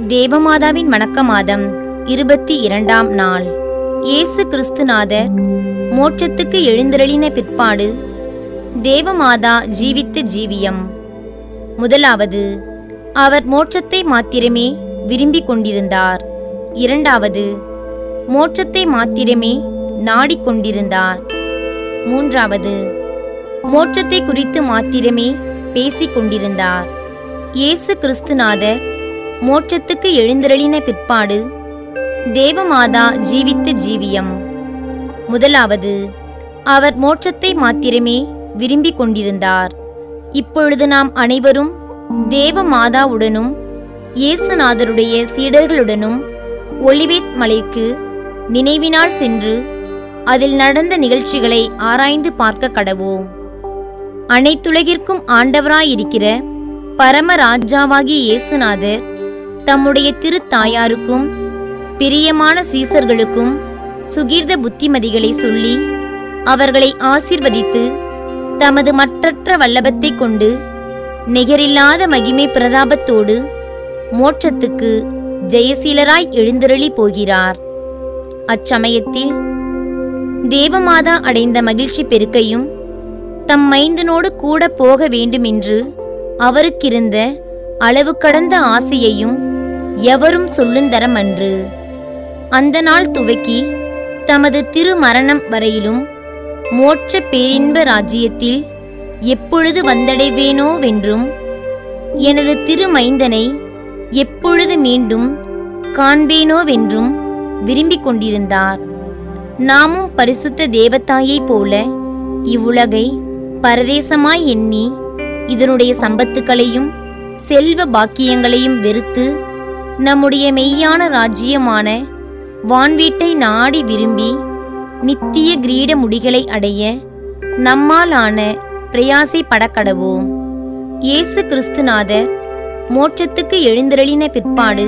தேவமாதாவின் வணக்க மாதம் இருபத்தி இரண்டாம் நாள் இயேசு கிறிஸ்துநாதர் மோட்சத்துக்கு எழுந்தருளின பிற்பாடு தேவமாதா ஜீவித்த ஜீவியம் முதலாவது அவர் மோட்சத்தை மாத்திரமே விரும்பிக் கொண்டிருந்தார் இரண்டாவது மோட்சத்தை மாத்திரமே நாடிக்கொண்டிருந்தார் மூன்றாவது மோட்சத்தை குறித்து மாத்திரமே பேசிக் கொண்டிருந்தார் இயேசு கிறிஸ்துநாதர் மோட்சத்துக்கு எழுந்தருளின பிற்பாடு தேவமாதா ஜீவித்த ஜீவியம் முதலாவது அவர் மோட்சத்தை மாத்திரமே விரும்பிக் கொண்டிருந்தார் இப்பொழுது நாம் அனைவரும் தேவ மாதாவுடனும் இயேசுநாதருடைய சீடர்களுடனும் ஒலிவேத் மலைக்கு நினைவினால் சென்று அதில் நடந்த நிகழ்ச்சிகளை ஆராய்ந்து பார்க்க கடவோம் அனைத்துலகிற்கும் ஆண்டவராயிருக்கிற பரம ராஜாவாகிய இயேசுநாதர் தம்முடைய திருத்தாயாருக்கும் பிரியமான சீசர்களுக்கும் சுகீர்த புத்திமதிகளை சொல்லி அவர்களை ஆசீர்வதித்து தமது மற்றற்ற வல்லபத்தை கொண்டு நிகரில்லாத மகிமை பிரதாபத்தோடு மோட்சத்துக்கு ஜெயசீலராய் எழுந்தருளி போகிறார் அச்சமயத்தில் தேவமாதா அடைந்த மகிழ்ச்சி பெருக்கையும் தம் மைந்தனோடு கூட போக வேண்டுமென்று அவருக்கிருந்த அளவு கடந்த ஆசையையும் எவரும் சொல்லுந்தரமன்று அந்த நாள் துவக்கி தமது திருமரணம் வரையிலும் மோட்ச பேரின்ப ராஜ்யத்தில் எப்பொழுது வந்தடைவேனோவென்றும் எனது திருமைந்தனை எப்பொழுது மீண்டும் காண்பேனோவென்றும் விரும்பிக் கொண்டிருந்தார் நாமும் பரிசுத்த தேவதாயைப் போல இவ்வுலகை பரதேசமாய் எண்ணி இதனுடைய சம்பத்துக்களையும் செல்வ பாக்கியங்களையும் வெறுத்து நம்முடைய மெய்யான ராஜ்யமான வான்வீட்டை நாடி விரும்பி நித்திய கிரீட முடிகளை அடைய நம்மாலான பிரயாசை படக்கடவோம் இயேசு கிறிஸ்துநாதர் மோட்சத்துக்கு எழுந்தருளின பிற்பாடு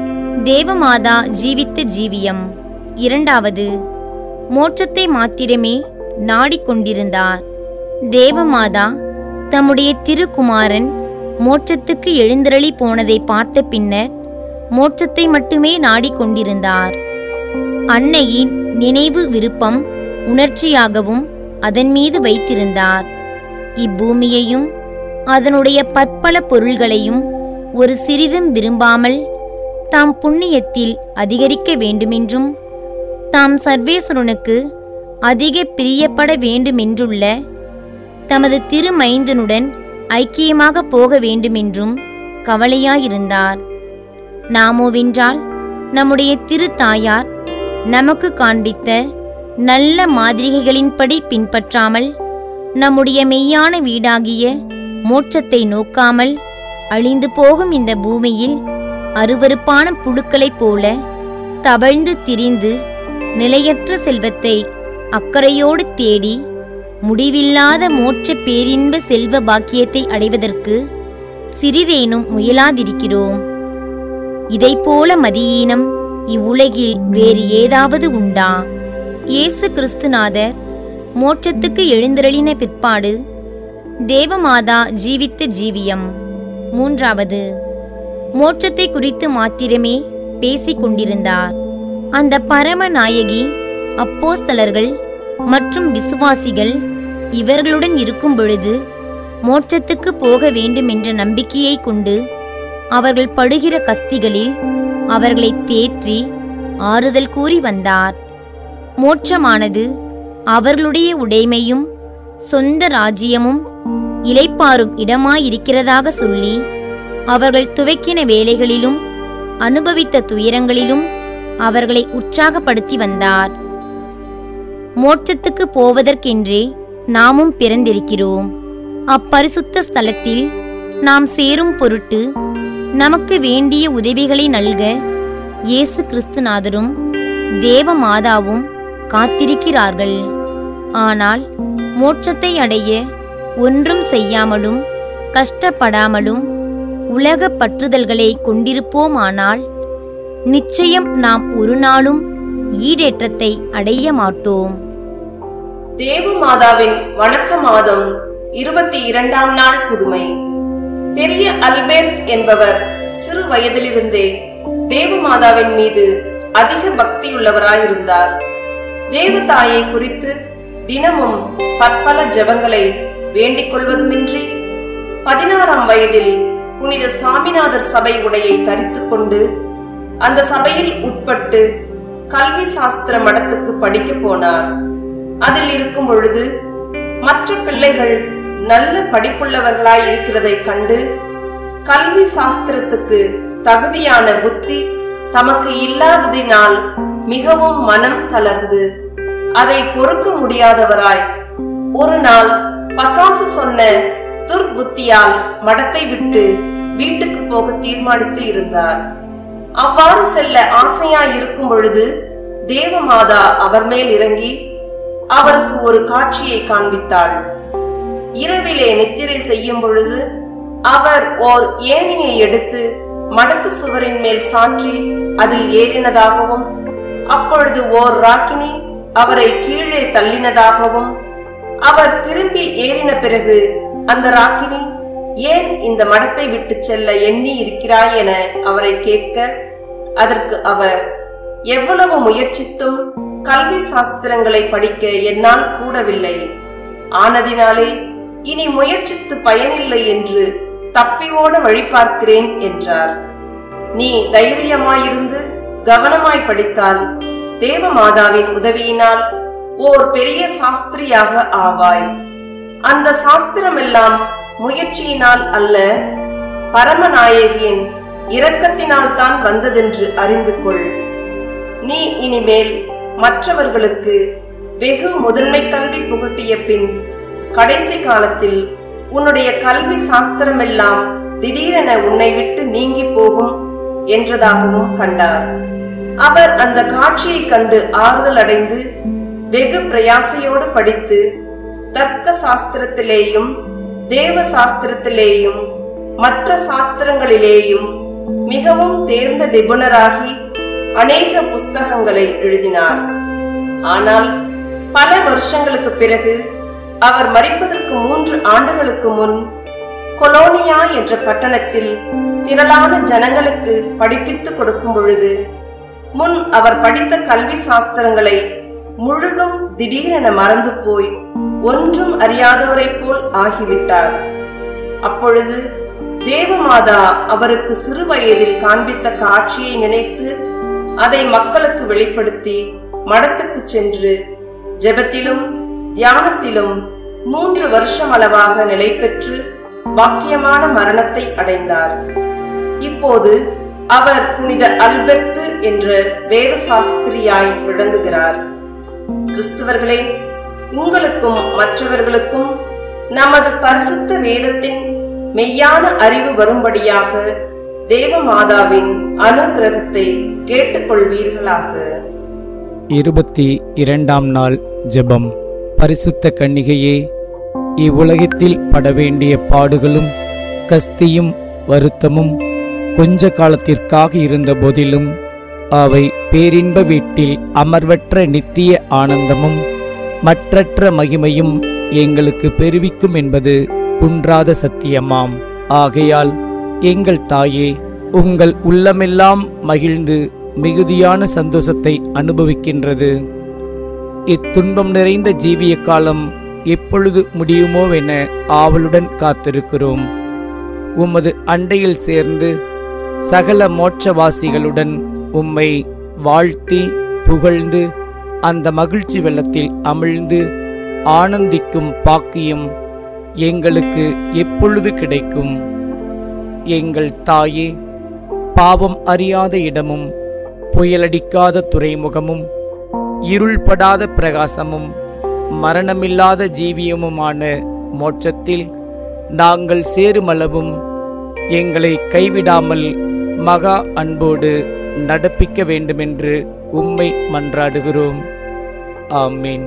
தேவமாதா ஜீவித்த ஜீவியம் இரண்டாவது மோட்சத்தை மாத்திரமே நாடிக்கொண்டிருந்தார் தேவமாதா தம்முடைய திருக்குமாரன் மோட்சத்துக்கு எழுந்தருளி போனதை பார்த்த பின்னர் மோட்சத்தை மட்டுமே நாடிக்கொண்டிருந்தார் அன்னையின் நினைவு விருப்பம் உணர்ச்சியாகவும் அதன் மீது வைத்திருந்தார் இப்பூமியையும் அதனுடைய பற்பல பொருள்களையும் ஒரு சிறிதும் விரும்பாமல் தாம் புண்ணியத்தில் அதிகரிக்க வேண்டுமென்றும் தாம் சர்வேஸ்வரனுக்கு அதிக பிரியப்பட வேண்டுமென்றுள்ள தமது திருமைந்தனுடன் ஐக்கியமாக போக வேண்டுமென்றும் கவலையாயிருந்தார் நாமோவென்றால் நம்முடைய திருத்தாயார் நமக்கு காண்பித்த நல்ல மாதிரிகைகளின்படி பின்பற்றாமல் நம்முடைய மெய்யான வீடாகிய மோட்சத்தை நோக்காமல் அழிந்து போகும் இந்த பூமியில் அருவருப்பான புழுக்களைப் போல தவழ்ந்து திரிந்து நிலையற்ற செல்வத்தை அக்கறையோடு தேடி முடிவில்லாத மோட்ச பேரின்ப செல்வ பாக்கியத்தை அடைவதற்கு சிறிதேனும் முயலாதிருக்கிறோம் இதைப்போல மதியீனம் இவ்வுலகில் வேறு ஏதாவது உண்டா இயேசு கிறிஸ்துநாதர் மோட்சத்துக்கு எழுந்தருளின பிற்பாடு தேவமாதா ஜீவித்த ஜீவியம் மூன்றாவது மோட்சத்தை குறித்து மாத்திரமே பேசிக் கொண்டிருந்தார் அந்த பரம நாயகி அப்போஸ்தலர்கள் மற்றும் விசுவாசிகள் இவர்களுடன் இருக்கும் பொழுது மோட்சத்துக்கு போக வேண்டுமென்ற நம்பிக்கையை கொண்டு அவர்கள் படுகிற கஸ்திகளில் அவர்களை தேற்றி ஆறுதல் கூறி வந்தார் மோட்சமானது அவர்களுடைய உடைமையும் சொந்த ராஜ்யமும் இலைப்பாரும் இடமாயிருக்கிறதாக சொல்லி அவர்கள் துவக்கின வேலைகளிலும் அனுபவித்த துயரங்களிலும் அவர்களை உற்சாகப்படுத்தி வந்தார் மோட்சத்துக்கு போவதற்கென்றே நாமும் பிறந்திருக்கிறோம் அப்பரிசுத்த ஸ்தலத்தில் நாம் சேரும் பொருட்டு நமக்கு வேண்டிய உதவிகளை நல்க இயேசு கிறிஸ்துநாதரும் தேவ மாதாவும் காத்திருக்கிறார்கள் ஆனால் மோட்சத்தை அடைய ஒன்றும் செய்யாமலும் கஷ்டப்படாமலும் உலக பற்றுதல்களை கொண்டிருப்போமானால் நிச்சயம் நாம் ஒரு நாளும் ஈடேற்றத்தை அடைய மாட்டோம் தேவ மாதாவின் வணக்க மாதம் இருபத்தி இரண்டாம் நாள் புதுமை பெரிய அல்பேர்ட் என்பவர் சிறு வயதிலிருந்தே தேவமாதாவின் மீது அதிக பக்தியுள்ளவராயிருந்தார் தேவதாயை குறித்து தினமும் பற்பல ஜெபங்களை வேண்டிக் கொள்வதுமின்றி பதினாறாம் வயதில் புனித சாமிநாதர் சபை உடையை தரித்துக் கொண்டு அந்த சபையில் உட்பட்டு கல்வி சாஸ்திர மடத்துக்கு படிக்க போனார் அதில் இருக்கும் பொழுது மற்ற பிள்ளைகள் நல்ல படிப்புள்ளவர்களாய் இருக்கிறதை கண்டு கல்வி சாஸ்திரத்துக்கு தகுதியான புத்தி தமக்கு இல்லாததினால் மிகவும் மனம் தளர்ந்து அதை பொறுக்க முடியாதவராய் ஒரு நாள் பசாசு சொன்ன துர்புத்தியால் மடத்தை விட்டு வீட்டுக்கு போக தீர்மானித்து இருந்தார் அவ்வாறு செல்ல ஆசையாய் இருக்கும் பொழுது தேவமாதா அவர் மேல் இறங்கி அவருக்கு ஒரு காட்சியை காண்பித்தாள் இரவிலே நித்திரை செய்யும் பொழுது அவர் ஓர் ஏணியை எடுத்து மடத்து சுவரின் மேல் சாற்றி அதில் ஏறினதாகவும் அப்பொழுது ஓர் ராக்கினி அவரை கீழே தள்ளினதாகவும் அவர் திரும்பி ஏறின பிறகு அந்த ராக்கினி ஏன் இந்த மடத்தை விட்டு செல்ல எண்ணி இருக்கிறாய் என அவரை கேட்க அதற்கு அவர் எவ்வளவு முயற்சித்தும் கல்வி சாஸ்திரங்களை படிக்க என்னால் கூடவில்லை ஆனதினாலே இனி முயற்சித்து பயனில்லை என்று தப்பி ஓட வழி பார்க்கிறேன் என்றார் நீ தைரியமாயிருந்து கவனமாய் படித்தால் தேவமாதாவின் உதவியினால் ஓர் பெரிய சாஸ்திரியாக ஆவாய் அந்த சாஸ்திரமெல்லாம் முயற்சியினால் அல்ல பரமநாயகியின் இரக்கத்தினால் தான் வந்ததென்று அறிந்து கொள் நீ இனிமேல் மற்றவர்களுக்கு வெகு முதன்மை கல்வி புகட்டிய பின் கடைசி காலத்தில் உன்னுடைய கல்வி சாஸ்திரமெல்லாம் திடீரென உன்னை விட்டு நீங்கி போகும் என்றதாகவும் கண்டார் அவர் அந்த காட்சியை கண்டு ஆறுதல் அடைந்து வெகு பிரயாசையோடு படித்து தர்க்க சாஸ்திரத்திலேயும் தேவ சாஸ்திரத்திலேயும் மற்ற சாஸ்திரங்களிலேயும் மிகவும் தேர்ந்த நிபுணராகி அநேக புஸ்தகங்களை எழுதினார் ஆனால் பல வருஷங்களுக்கு பிறகு அவர் மறிப்பதற்கு மூன்று ஆண்டுகளுக்கு முன் கொலோனியா என்ற பட்டணத்தில் திரளான ஜனங்களுக்கு படிப்பித்துக் கொடுக்கும் பொழுது முன் அவர் படித்த கல்வி சாஸ்திரங்களை முழுதும் திடீரென மறந்து போய் ஒன்றும் அறியாதவரைப் போல் ஆகிவிட்டார் அப்பொழுது தேவமாதா அவருக்கு சிறு வயதில் காண்பித்த காட்சியை நினைத்து அதை மக்களுக்கு வெளிப்படுத்தி மடத்துக்கு சென்று ஜெபத்திலும் தியானத்திலும் மூன்று வருஷம் அளவாக நிலை பெற்று பாக்கியமான மரணத்தை அடைந்தார் இப்போது அவர் புனித அல்பெர்த்து என்ற வேத சாஸ்திரியாய் விளங்குகிறார் கிறிஸ்தவர்களே உங்களுக்கும் மற்றவர்களுக்கும் நமது பரிசுத்த வேதத்தின் மெய்யான அறிவு வரும்படியாக தேவமாதாவின் அனுகிரகத்தை கேட்டுக்கொள்வீர்களாக இருபத்தி இரண்டாம் நாள் ஜெபம் பரிசுத்த கன்னிகையே இவ்வுலகத்தில் படவேண்டிய பாடுகளும் கஸ்தியும் வருத்தமும் கொஞ்ச காலத்திற்காக இருந்த போதிலும் அவை பேரின்ப வீட்டில் அமர்வற்ற நித்திய ஆனந்தமும் மற்றற்ற மகிமையும் எங்களுக்கு பெருவிக்கும் என்பது குன்றாத சத்தியமாம் ஆகையால் எங்கள் தாயே உங்கள் உள்ளமெல்லாம் மகிழ்ந்து மிகுதியான சந்தோஷத்தை அனுபவிக்கின்றது இத்துன்பம் நிறைந்த ஜீவிய காலம் எப்பொழுது முடியுமோவென ஆவலுடன் காத்திருக்கிறோம் உமது அண்டையில் சேர்ந்து சகல மோட்சவாசிகளுடன் உம்மை வாழ்த்தி புகழ்ந்து அந்த மகிழ்ச்சி வெள்ளத்தில் அமிழ்ந்து ஆனந்திக்கும் பாக்கியம் எங்களுக்கு எப்பொழுது கிடைக்கும் எங்கள் தாயே பாவம் அறியாத இடமும் புயலடிக்காத துறைமுகமும் இருள்படாத பிரகாசமும் மரணமில்லாத ஜீவியமுமான மோட்சத்தில் நாங்கள் சேருமளவும் எங்களை கைவிடாமல் மகா அன்போடு நடப்பிக்க வேண்டுமென்று உம்மை மன்றாடுகிறோம் ஆமீன்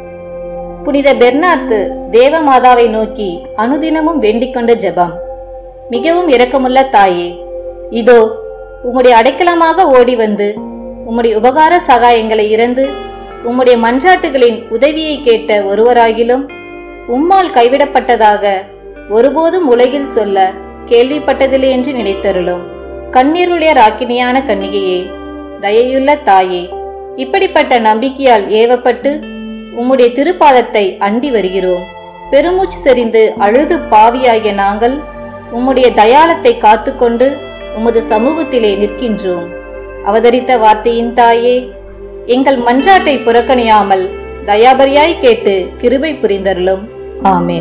புனித பெர்னார்த்து தேவமாதாவை நோக்கி அனுதினமும் வேண்டிக் கொண்ட ஜெபம் மிகவும் இரக்கமுள்ள தாயே இதோ உம்முடைய அடைக்கலமாக ஓடி வந்து உம்முடைய உபகார சகாயங்களை இறந்து உம்முடைய மன்றாட்டுகளின் உதவியை கேட்ட ஒருவராகிலும் உம்மால் கைவிடப்பட்டதாக ஒருபோதும் உலகில் சொல்ல கேள்விப்பட்டதில்லை என்று நினைத்தருளும் கண்ணீருடைய ராக்கினியான கன்னிகையே தயையுள்ள தாயே இப்படிப்பட்ட நம்பிக்கையால் ஏவப்பட்டு உம்முடைய திருப்பாதத்தை அண்டி வருகிறோம் பெருமூச்சு செறிந்து அழுது பாவியாகிய நாங்கள் உம்முடைய தயாளத்தை காத்துக்கொண்டு உமது சமூகத்திலே நிற்கின்றோம் அவதரித்த வார்த்தையின் தாயே எங்கள் மன்றாட்டை புறக்கணியாமல் தயாபரியாய் கேட்டு கிருபை புரிந்தருளும் ஆமேன்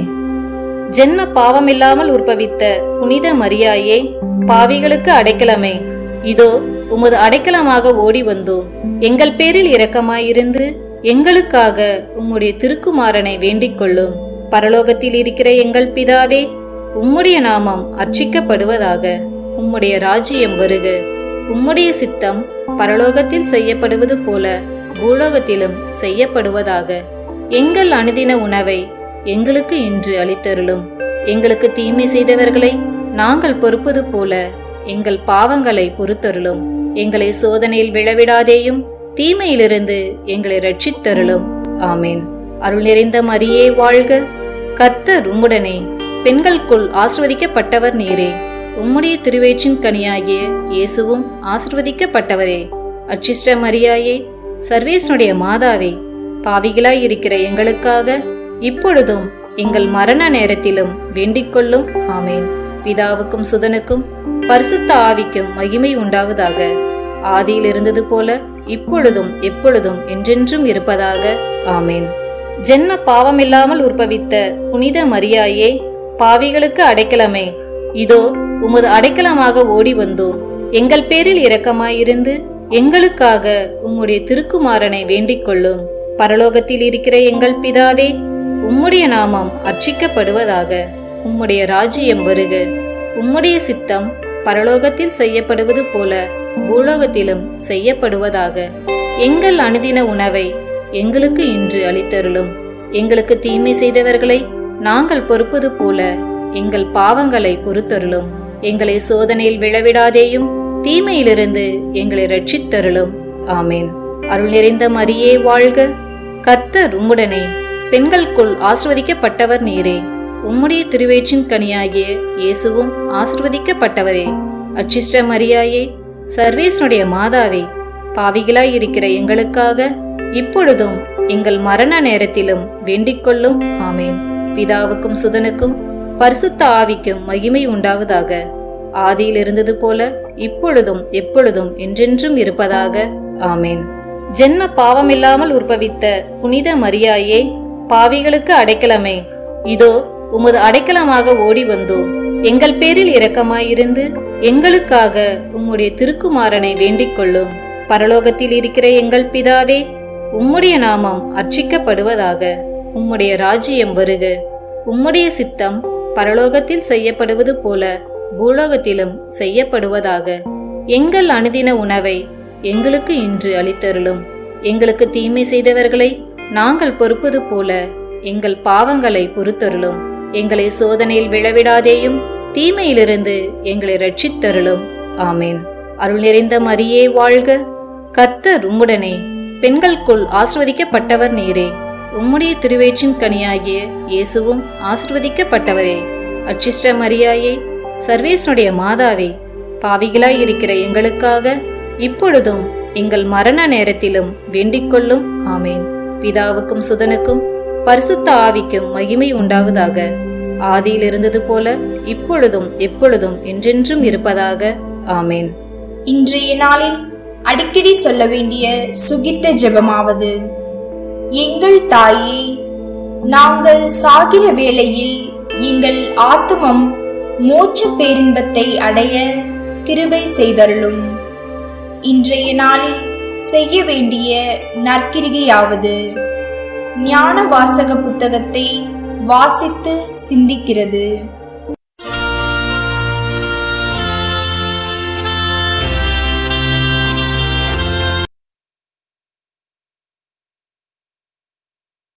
ஜென்ம பாவமில்லாமல் உற்பவித்த புனித மரியாயே பாவிகளுக்கு அடைக்கலமே இதோ உமது அடைக்கலமாக ஓடி வந்தோம் எங்கள் பேரில் இரக்கமாயிருந்து எங்களுக்காக உம்முடைய திருக்குமாரனை வேண்டிக் கொள்ளும் பரலோகத்தில் இருக்கிற எங்கள் பிதாவே உம்முடைய நாமம் அர்ச்சிக்கப்படுவதாக உம்முடைய ராஜ்யம் வருக உம்முடைய சித்தம் பரலோகத்தில் செய்யப்படுவது போல பூலோகத்திலும் செய்யப்படுவதாக எங்கள் அனுதின உணவை எங்களுக்கு இன்று அளித்தருளும் எங்களுக்கு தீமை செய்தவர்களை நாங்கள் பொறுப்பது போல எங்கள் பாவங்களை பொறுத்தருளும் எங்களை சோதனையில் விழவிடாதேயும் தீமையிலிருந்து எங்களை ரட்சித்தருளும் ஆமேன் அருள் நிறைந்த மரியே வாழ்க கர்த்தர் உம்முடனே பெண்களுக்குள் ஆசிர்வதிக்கப்பட்டவர் நீரே உம்முடைய திருவேற்றின் கனியாகிய இயேசுவும் ஆசிர்வதிக்கப்பட்டவரே அச்சிஷ்ட மரியாயே சர்வேசனுடைய மாதாவே பாவிகளாய் இருக்கிற எங்களுக்காக இப்பொழுதும் எங்கள் மரண நேரத்திலும் வேண்டிக் கொள்ளும் ஆமேன் பிதாவுக்கும் சுதனுக்கும் பரிசுத்த ஆவிக்கும் மகிமை உண்டாவதாக ஆதியில் இருந்தது போல இப்பொழுதும் எப்பொழுதும் என்றென்றும் இருப்பதாக ஆமேன் ஜென்ம பாவமில்லாமல் உற்பவித்த புனித மரியாயே பாவிகளுக்கு அடைக்கலமே இதோ உமது அடைக்கலமாக ஓடி வந்தோம் எங்கள் பேரில் இரக்கமாயிருந்து எங்களுக்காக உம்முடைய திருக்குமாரனை வேண்டிக் கொள்ளும் பரலோகத்தில் இருக்கிற எங்கள் பிதாவே உம்முடைய நாமம் அர்ச்சிக்கப்படுவதாக உம்முடைய ராஜ்யம் வருக உம்முடைய சித்தம் பரலோகத்தில் செய்யப்படுவது போல பூலோகத்திலும் செய்யப்படுவதாக எங்கள் அனுதின உணவை எங்களுக்கு இன்று அளித்தருளும் எங்களுக்கு தீமை செய்தவர்களை நாங்கள் பொறுப்பது போல எங்கள் பாவங்களை பொறுத்தருளும் எங்களை சோதனையில் விழவிடாதேயும் தீமையிலிருந்து எங்களை ரட்சித்தருளும் ஆமேன் அருள் நிறைந்த மரியே வாழ்க கர்த்தர் உம்முடனே பெண்களுக்குள் ஆசிர்வதிக்கப்பட்டவர் நீரே உம்முடைய திருவேற்றின் கனியாகிய இயேசுவும் ஆசிர்வதிக்கப்பட்டவரே அச்சிஷ்ட மரியாயே சர்வேசனுடைய மாதாவே பாவிகளாய் இருக்கிற எங்களுக்காக இப்பொழுதும் எங்கள் மரண நேரத்திலும் வேண்டிக் கொள்ளும் ஆமேன் பிதாவுக்கும் சுதனுக்கும் பரிசுத்த ஆவிக்கும் மகிமை உண்டாவதாக ஆதியில் இருந்தது போல இப்பொழுதும் எப்பொழுதும் என்றென்றும் இருப்பதாக ஆமேன் ஜென்ம பாவமில்லாமல் உற்பவித்த புனித மரியாயே பாவிகளுக்கு அடைக்கலமே இதோ உமது அடைக்கலமாக ஓடி வந்தோம் எங்கள் பேரில் இரக்கமாயிருந்து எங்களுக்காக உம்முடைய திருக்குமாரனை வேண்டிக் கொள்ளும் பரலோகத்தில் இருக்கிற எங்கள் பிதாவே உம்முடைய நாமம் அர்ச்சிக்கப்படுவதாக உம்முடைய ராஜ்யம் வருக உம்முடைய சித்தம் பரலோகத்தில் செய்யப்படுவது போல பூலோகத்திலும் செய்யப்படுவதாக எங்கள் அனுதின உணவை எங்களுக்கு இன்று அளித்தருளும் எங்களுக்கு தீமை செய்தவர்களை நாங்கள் பொறுப்பது போல எங்கள் பாவங்களை பொறுத்தருளும் எங்களை சோதனையில் விழவிடாதேயும் தீமையிலிருந்து எங்களை ரட்சித்தருளும் ஆமேன் அருள் நிறைந்த மரியே வாழ்க கர்த்தர் உம்முடனே பெண்களுக்குள் ஆசிர்வதிக்கப்பட்டவர் நீரே உம்முடைய திருவேற்றின் கனியாகிய இயேசுவும் ஆசிர்வதிக்கப்பட்டவரே அச்சிஷ்ட மரியாயே சர்வேசனுடைய மாதாவே பாவிகளாய் இருக்கிற எங்களுக்காக இப்பொழுதும் எங்கள் மரண நேரத்திலும் வேண்டிக் கொள்ளும் ஆமேன் பிதாவுக்கும் சுதனுக்கும் பரிசுத்த ஆவிக்கும் மகிமை உண்டாவதாக ஆதியில் இருந்தது போல இப்பொழுதும் எப்பொழுதும் என்றென்றும் இருப்பதாக ஆமேன் இன்றைய நாளில் அடிக்கடி சொல்ல வேண்டிய சுகிர்த்த ஜெபமாவது எங்கள் தாயே நாங்கள் சாகிற வேளையில் எங்கள் ஆத்துமம் மோட்ச பேரின்பத்தை அடைய கிருபை செய்தருளும் இன்றைய நாளில் செய்ய வேண்டிய நற்கிரிகையாவது ஞான வாசக புத்தகத்தை வாசித்து சிந்திக்கிறது